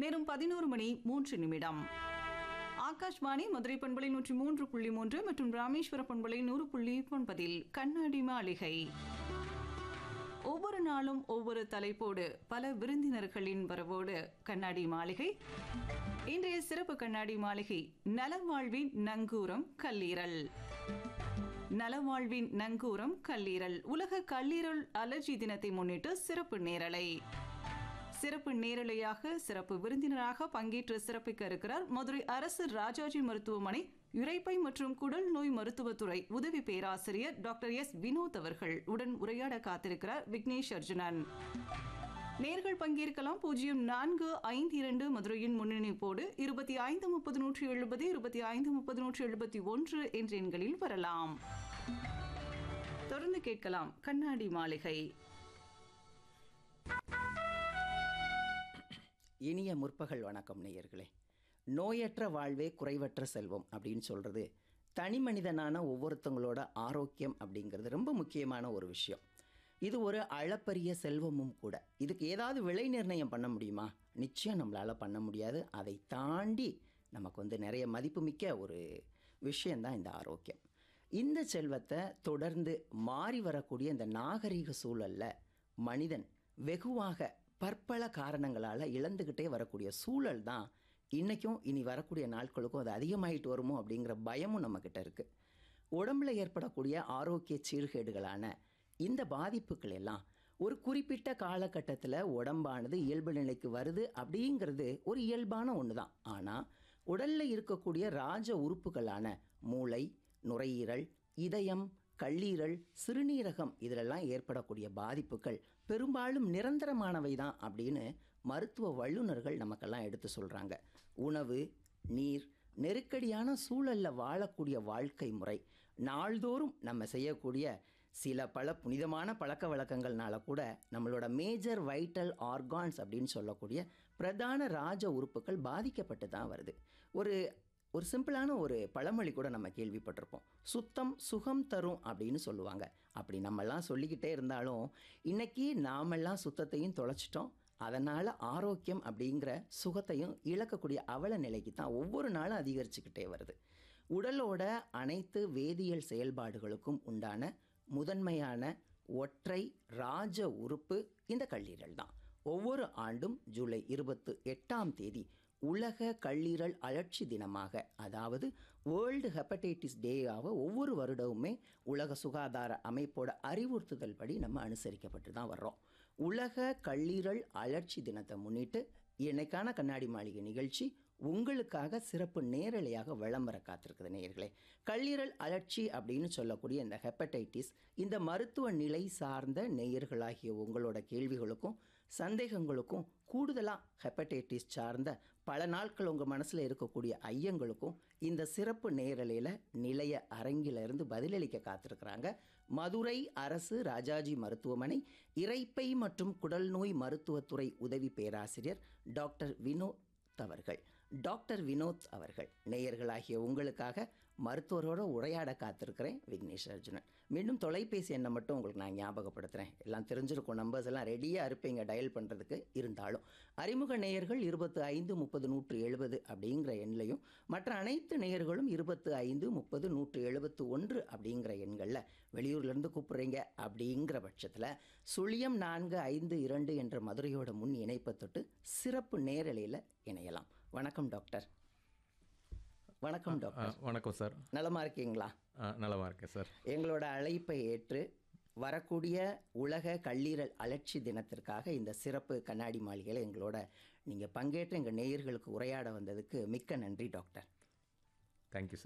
நேரம் பதினோரு மணி மூன்று நிமிடம் ஆகாஷ்வாணி மதுரை பண்பலை நூற்றி மூன்று புள்ளி மூன்று மற்றும் ராமேஸ்வர பண்பலை நூறு புள்ளி ஒன்பதில் கண்ணாடி மாளிகை ஒவ்வொரு நாளும் ஒவ்வொரு தலைப்போடு பல விருந்தினர்களின் வரவோடு கண்ணாடி மாளிகை இன்றைய சிறப்பு கண்ணாடி மாளிகை நலவாழ்வின் நங்கூரம் கல்லீரல் நலவாழ்வின் நங்கூரம் கல்லீரல் உலக கல்லீரல் அலர்ஜி தினத்தை முன்னிட்டு சிறப்பு நேரலை சிறப்பு நேரலையாக சிறப்பு விருந்தினராக பங்கேற்று சிறப்பிக்க இருக்கிறார் மதுரை அரசு ராஜாஜி மருத்துவமனை இரைப்பை மற்றும் குடல் நோய் மருத்துவத்துறை உதவி பேராசிரியர் டாக்டர் எஸ் வினோத் அவர்கள் உடன் உரையாட காத்திருக்கிறார் விக்னேஷ் அர்ஜுனன் நேர்கள் பங்கேற்கலாம் பூஜ்ஜியம் நான்கு ஐந்து இரண்டு மதுரையின் முன்னணிப்போடு இருபத்தி ஐந்து முப்பது நூற்றி எழுபது இருபத்தி ஐந்து முப்பது நூற்றி எழுபத்தி ஒன்று என்ற எண்களில் வரலாம் தொடர்ந்து கேட்கலாம் கண்ணாடி மாளிகை இனிய முற்பகல் வணக்கம் நேயர்களே நோயற்ற வாழ்வே குறைவற்ற செல்வம் அப்படின்னு சொல்கிறது தனி மனிதனான ஒவ்வொருத்தங்களோட ஆரோக்கியம் அப்படிங்கிறது ரொம்ப முக்கியமான ஒரு விஷயம் இது ஒரு அளப்பரிய செல்வமும் கூட இதுக்கு ஏதாவது விலை நிர்ணயம் பண்ண முடியுமா நிச்சயம் நம்மளால் பண்ண முடியாது அதை தாண்டி நமக்கு வந்து நிறைய மதிப்புமிக்க ஒரு விஷயந்தான் இந்த ஆரோக்கியம் இந்த செல்வத்தை தொடர்ந்து மாறி வரக்கூடிய இந்த நாகரிக சூழல்ல மனிதன் வெகுவாக பற்பல காரணங்களால் இழந்துக்கிட்டே வரக்கூடிய சூழல் தான் இன்றைக்கும் இனி வரக்கூடிய நாட்களுக்கும் அது அதிகமாயிட்டு வருமோ அப்படிங்கிற பயமும் நம்மக்கிட்ட இருக்குது உடம்புல ஏற்படக்கூடிய ஆரோக்கிய சீர்கேடுகளான இந்த பாதிப்புகள் எல்லாம் ஒரு குறிப்பிட்ட காலகட்டத்தில் உடம்பானது இயல்பு நிலைக்கு வருது அப்படிங்கிறது ஒரு இயல்பான ஒன்று தான் ஆனால் உடலில் இருக்கக்கூடிய ராஜ உறுப்புகளான மூளை நுரையீரல் இதயம் கல்லீரல் சிறுநீரகம் இதிலெல்லாம் ஏற்படக்கூடிய பாதிப்புகள் பெரும்பாலும் நிரந்தரமானவை தான் அப்படின்னு மருத்துவ வல்லுநர்கள் நமக்கெல்லாம் எடுத்து சொல்கிறாங்க உணவு நீர் நெருக்கடியான சூழலில் வாழக்கூடிய வாழ்க்கை முறை நாள்தோறும் நம்ம செய்யக்கூடிய சில பல புனிதமான பழக்க வழக்கங்கள்னால கூட நம்மளோட மேஜர் வைட்டல் ஆர்கான்ஸ் அப்படின்னு சொல்லக்கூடிய பிரதான ராஜ உறுப்புகள் பாதிக்கப்பட்டு தான் வருது ஒரு ஒரு சிம்பிளான ஒரு பழமொழி கூட நம்ம கேள்விப்பட்டிருப்போம் சுத்தம் சுகம் தரும் அப்படின்னு சொல்லுவாங்க அப்படி நம்மெல்லாம் சொல்லிக்கிட்டே இருந்தாலும் இன்னைக்கு நாமெல்லாம் சுத்தத்தையும் தொலைச்சிட்டோம் அதனால் ஆரோக்கியம் அப்படிங்கிற சுகத்தையும் இழக்கக்கூடிய அவல நிலைக்கு தான் ஒவ்வொரு நாளும் அதிகரிச்சுக்கிட்டே வருது உடலோட அனைத்து வேதியியல் செயல்பாடுகளுக்கும் உண்டான முதன்மையான ஒற்றை ராஜ உறுப்பு இந்த கல்லீரல் தான் ஒவ்வொரு ஆண்டும் ஜூலை இருபத்து எட்டாம் தேதி உலக கல்லீரல் அழற்சி தினமாக அதாவது வேர்ல்டு ஹெப்படைட்டிஸ் டேயாக ஒவ்வொரு வருடமுமே உலக சுகாதார அமைப்போட அறிவுறுத்துதல் படி நம்ம அனுசரிக்கப்பட்டு தான் வர்றோம் உலக கல்லீரல் அழற்சி தினத்தை முன்னிட்டு இன்னைக்கான கண்ணாடி மாளிகை நிகழ்ச்சி உங்களுக்காக சிறப்பு நேரலையாக விளம்பர காத்திருக்குது நேயர்களே கல்லீரல் அழற்சி அப்படின்னு சொல்லக்கூடிய இந்த ஹெப்படைட்டிஸ் இந்த மருத்துவ நிலை சார்ந்த நேயர்களாகிய உங்களோட கேள்விகளுக்கும் சந்தேகங்களுக்கும் கூடுதலாக ஹெப்படைட்டிஸ் சார்ந்த பல நாட்கள் உங்கள் மனசில் இருக்கக்கூடிய ஐயங்களுக்கும் இந்த சிறப்பு நேரலையில் நிலைய அரங்கிலிருந்து பதிலளிக்க காத்திருக்கிறாங்க மதுரை அரசு ராஜாஜி மருத்துவமனை இரைப்பை மற்றும் குடல் நோய் மருத்துவத்துறை உதவி பேராசிரியர் டாக்டர் வினோத் அவர்கள் டாக்டர் வினோத் அவர்கள் நேயர்களாகிய உங்களுக்காக மருத்துவரோட உரையாட காத்திருக்கிறேன் விக்னேஷ் அர்ஜுனன் மீண்டும் தொலைபேசி எண்ணை மட்டும் உங்களுக்கு நான் ஞாபகப்படுத்துகிறேன் எல்லாம் தெரிஞ்சிருக்கும் நம்பர்ஸ் எல்லாம் ரெடியாக இருப்பீங்க டயல் பண்ணுறதுக்கு இருந்தாலும் அறிமுக நேயர்கள் இருபத்து ஐந்து முப்பது நூற்று எழுபது அப்படிங்கிற எண்ணிலையும் மற்ற அனைத்து நேயர்களும் இருபத்து ஐந்து முப்பது நூற்று எழுபத்து ஒன்று அப்படிங்கிற எண்களில் வெளியூர்லேருந்து கூப்பிட்றீங்க அப்படிங்கிற பட்சத்தில் சுழியம் நான்கு ஐந்து இரண்டு என்ற மதுரையோட முன் இணைப்பை தொட்டு சிறப்பு நேரலையில் இணையலாம் வணக்கம் டாக்டர் வணக்கம் ஆ, டாக்டர் வணக்கம் சார் நலமா இருக்கீங்களா ஆ, நலமா இருக்கேன் சார் எங்களோட அழைப்பை ஏற்று வரக்கூடிய உலக கல்லீரல் அலட்சி தினத்திற்காக இந்த சிறப்பு கண்ணாடி மாளிகையில் எங்களோட நீங்கள் பங்கேற்று எங்கள் நேயர்களுக்கு உரையாட வந்ததுக்கு மிக்க நன்றி டாக்டர் தேங்க்யூ சார்